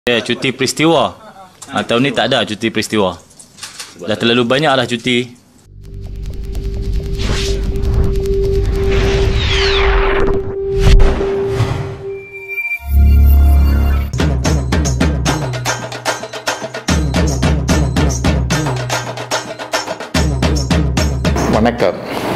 Ya, cuti peristiwa. Ha, tahun ni tak ada cuti peristiwa. Dah terlalu banyak lah cuti. வணக்கம்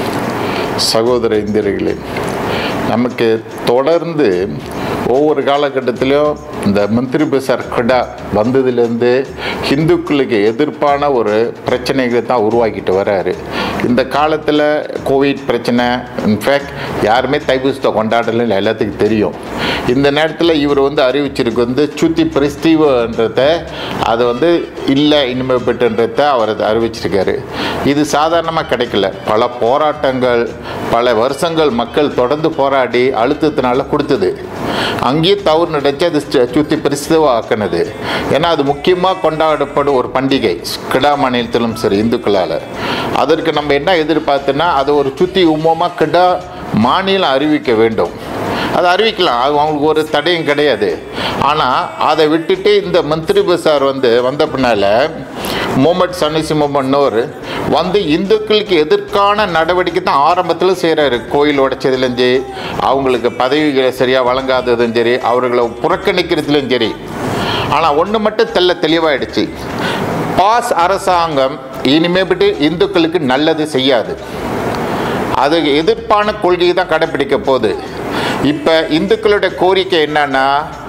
சகோதர இந்தியர்களே நமக்கு தொடர்ந்து ஒவ்வொரு காலகட்டத்திலும் இந்த மந்திரி பசார் கடா வந்ததுலேருந்து ஹிந்துக்களுக்கு எதிர்ப்பான ஒரு பிரச்சனைகளை தான் உருவாக்கிட்டு வராரு இந்த காலத்தில் கோவிட் பிரச்சனை இன்ஃபேக்ட் யாருமே தைப்பூசத்தை கொண்டாடலன்னு எல்லாத்துக்கும் தெரியும் இந்த நேரத்தில் இவர் வந்து அறிவிச்சிருக்கு வந்து சுத்தி பிரிஸ்தீவன்றத அது வந்து இல்லை இனிமேல் பெற்றுன்றத அவர் அதை அறிவிச்சிருக்காரு இது சாதாரணமாக கிடைக்கல பல போராட்டங்கள் பல வருஷங்கள் மக்கள் தொடர்ந்து போராடி அழுத்தத்தினால கொடுத்தது அங்கேயே தவறு நடச்சு அது ஸ்ட- சுத்தி பிரிஸ்தவ ஆக்கினது ஏன்னா அது முக்கியமாக கொண்டாடப்படும் ஒரு பண்டிகை கிடா மாநிலத்திலும் சரி இந்துக்களால் அதற்கு நம்ம என்ன எதிர்பார்த்தோன்னா அது ஒரு சுத்தி உமமாக கிடா மாநிலம் அறிவிக்க வேண்டும் அதை அறிவிக்கலாம் அது அவங்களுக்கு ஒரு தடையும் கிடையாது ஆனால் அதை விட்டுட்டு இந்த மந்திரி பசார் வந்து வந்த பின்னால் முகமது சனுசி முகமன்னோர் வந்து இந்துக்களுக்கு எதிர்க்கான நடவடிக்கை தான் ஆரம்பத்தில் செய்கிறாரு கோயில் உடைச்சதுலையும் சரி அவங்களுக்கு பதவிகளை சரியாக வழங்காததும் சரி அவர்களை புறக்கணிக்கிறதுலையும் சரி ஆனால் ஒன்று மட்டும் தெல்ல தெளிவாயிடுச்சு பாஸ் அரசாங்கம் இனிமேட்டு இந்துக்களுக்கு நல்லது செய்யாது அதுக்கு எதிர்ப்பான கொள்கையை தான் கடைப்பிடிக்க போகுது இப்போ இந்துக்களுடைய கோரிக்கை என்னன்னா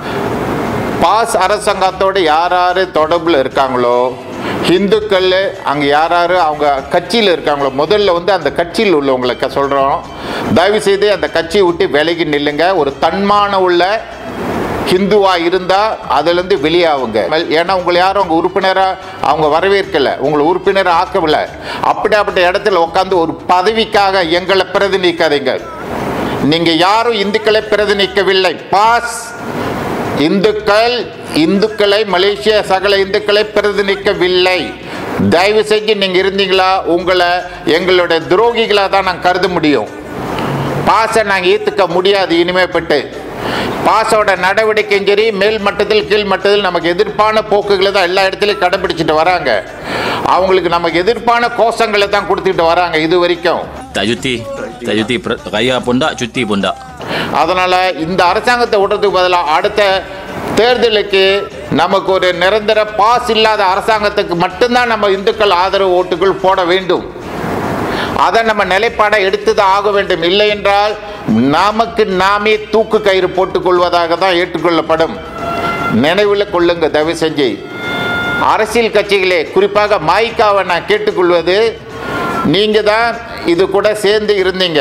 பாஸ் அரசாங்கத்தோட யார் யார் தொடர்பில் இருக்காங்களோ இந்துக்கள் அங்கே யார் யார் அவங்க கட்சியில் இருக்காங்களோ முதல்ல வந்து அந்த கட்சியில் உள்ளவங்களை சொல்கிறோம் தயவு செய்து அந்த கட்சியை விட்டு விலகி நில்லுங்க ஒரு தன்மான உள்ள ஹிந்துவா இருந்தா அதுலேருந்து வெளியாகுங்க ஏன்னா உங்களை யாரும் உங்க உறுப்பினரா அவங்க வரவேற்கல உங்களை உறுப்பினரை ஆக்கவில்லை அப்படியாப்பட்ட இடத்துல உட்காந்து ஒரு பதவிக்காக எங்களை பிரதிநிதிக்காதீங்க நீங்க யாரும் இந்துக்களை பிரதிநிதிக்கவில்லை பாஸ் இந்துக்கள் இந்துக்களை மலேசிய சகல இந்துக்களை பிரதிநிதிக்கவில்லை தயவு செஞ்சு நீங்க இருந்தீங்களா உங்களை எங்களுடைய துரோகிகளாக தான் நான் கருத முடியும் பாஸை நாங்கள் ஏற்றுக்க முடியாது இனிமேப்பட்டு பாஸோட நடவடிக்கையும் சரி மேல் மட்டத்தில் கீழ் மட்டத்தில் நமக்கு எதிர்ப்பான போக்குகளை தான் எல்லா இடத்துலையும் கடைபிடிச்சிட்டு வராங்க அவங்களுக்கு நமக்கு எதிர்ப்பான கோஷங்களை தான் கொடுத்துட்டு வராங்க இது வரைக்கும் Tak cuti. Tak cuti. Per- Raya pun tak, cuti pun tak. அதனால் இந்த அரசாங்கத்தை விடுறதுக்கு பதிலாக அடுத்த தேர்தலுக்கு நமக்கு ஒரு நிரந்தர பாஸ் இல்லாத அரசாங்கத்துக்கு மட்டும்தான் நம்ம இந்துக்கள் ஆதரவு ஓட்டுகள் போட வேண்டும் அதை நம்ம நிலைப்பாடை எடுத்துதான் ஆக வேண்டும் இல்லை என்றால் நமக்கு நாமே தூக்கு கயிறு போட்டுக்கொள்வதாக தான் ஏற்றுக்கொள்ளப்படும் நினைவில் கொள்ளுங்க தயவு செஞ்சு அரசியல் கட்சிகளே குறிப்பாக மாய்க்காவை நான் கேட்டுக்கொள்வது நீங்கள் தான் இது கூட சேர்ந்து இருந்தீங்க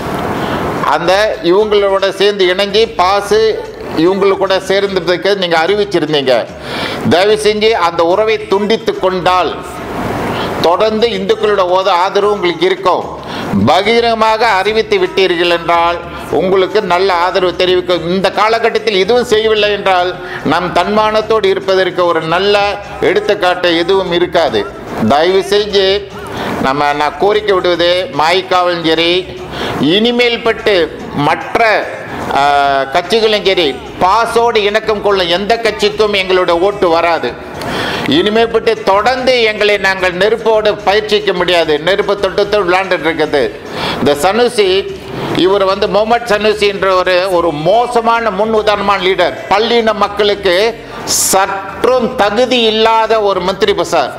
அந்த இவங்களோட சேர்ந்து இணைஞ்சு பாசு இவங்கள கூட சேர்ந்ததுக்கு நீங்கள் அறிவிச்சிருந்தீங்க தயவு செஞ்சு அந்த உறவை துண்டித்து கொண்டால் தொடர்ந்து இந்துக்களோட ஓத ஆதரவு உங்களுக்கு இருக்கும் பகிரங்கமாக அறிவித்து விட்டீர்கள் என்றால் உங்களுக்கு நல்ல ஆதரவு தெரிவிக்கும் இந்த காலகட்டத்தில் இதுவும் செய்யவில்லை என்றால் நம் தன்மானத்தோடு இருப்பதற்கு ஒரு நல்ல எடுத்துக்காட்டு எதுவும் இருக்காது தயவு செஞ்சு நம்ம நான் கோரிக்கை விடுவது மாய்க்காவலும் சரி இனிமேல் பட்டு மற்ற ஆஹ், கட்சிகளும் சரி பாசோடு இணக்கம் கொள்ளும் எந்த கட்சிக்கும் எங்களோட ஓட்டு வராது இனிமேப்பட்டு தொடர்ந்து எங்களை நாங்கள் நெருப்போடு பயிற்சிக்க முடியாது நெருப்பு தொட்டு விளையாண்டுட்டு இருக்குது இந்த சனுசி இவர் வந்து முகமது சனுசி என்ற ஒரு ஒரு மோசமான முன் உதாரணமான லீடர் பள்ளியின மக்களுக்கு சற்றும் தகுதி இல்லாத ஒரு மந்திரி பசார்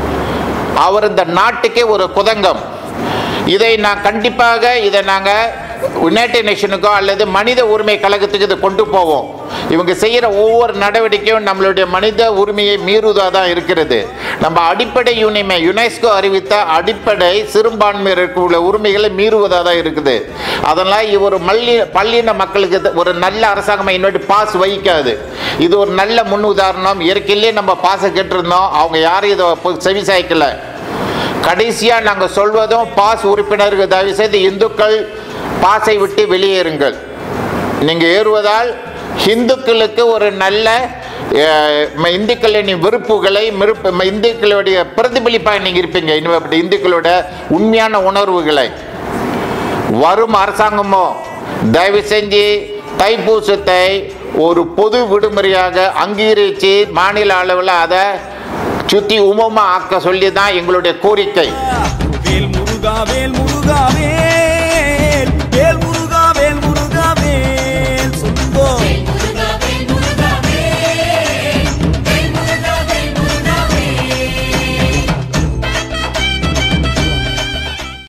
அவர் இந்த நாட்டுக்கே ஒரு குதங்கம் இதை நான் கண்டிப்பாக இதை நாங்கள் யுனைடெட் நேஷனுக்கோ அல்லது மனித உரிமை கழகத்துக்கு இதை கொண்டு போவோம் இவங்க செய்கிற ஒவ்வொரு நடவடிக்கையும் நம்மளுடைய மனித உரிமையை மீறுவதாக தான் இருக்கிறது நம்ம அடிப்படை யுனிமை யுனெஸ்கோ அறிவித்த அடிப்படை சிறுபான்மையினருக்கு உள்ள உரிமைகளை மீறுவதாக தான் இருக்குது அதனால் இவர் மல்லி பள்ளியின மக்களுக்கு இது ஒரு நல்ல அரசாங்கம் இன்னொரு பாஸ் வகிக்காது இது ஒரு நல்ல முன் உதாரணம் இயற்கையிலே நம்ம பாஸை கேட்டிருந்தோம் அவங்க யாரும் இதை பொ- செவி சாய்க்கல கடைசியாக நாங்கள் சொல்வதும் பாஸ் உறுப்பினர்கள் தயவு செய்து இந்துக்கள் பாஸை விட்டு வெளியேறுங்கள் நீங்கள் ஏறுவதால் இந்துக்களுக்கு ஒரு நல்ல அஹ், ம- இந்துக்களின் வெறுப்புகளை மிருப்பு ம- இந்துக்களுடைய பிரதிபலிப்பாக நீங்கள் இருப்பீங்க இனிமே அப்படி இந்துக்களோட உண்மையான உணர்வுகளை வரும் அரசாங்கமோ தயவு செஞ்சு தைப்பூசத்தை ஒரு பொது விடுமுறையாக அங்கீகரித்து மாநில அளவில் அதை சுற்றி உமமா ஆக்க சொல்லி தான் எங்களுடைய கோரிக்கை வேல் முருகா வேல் முருகா வேல் வேல் முருகா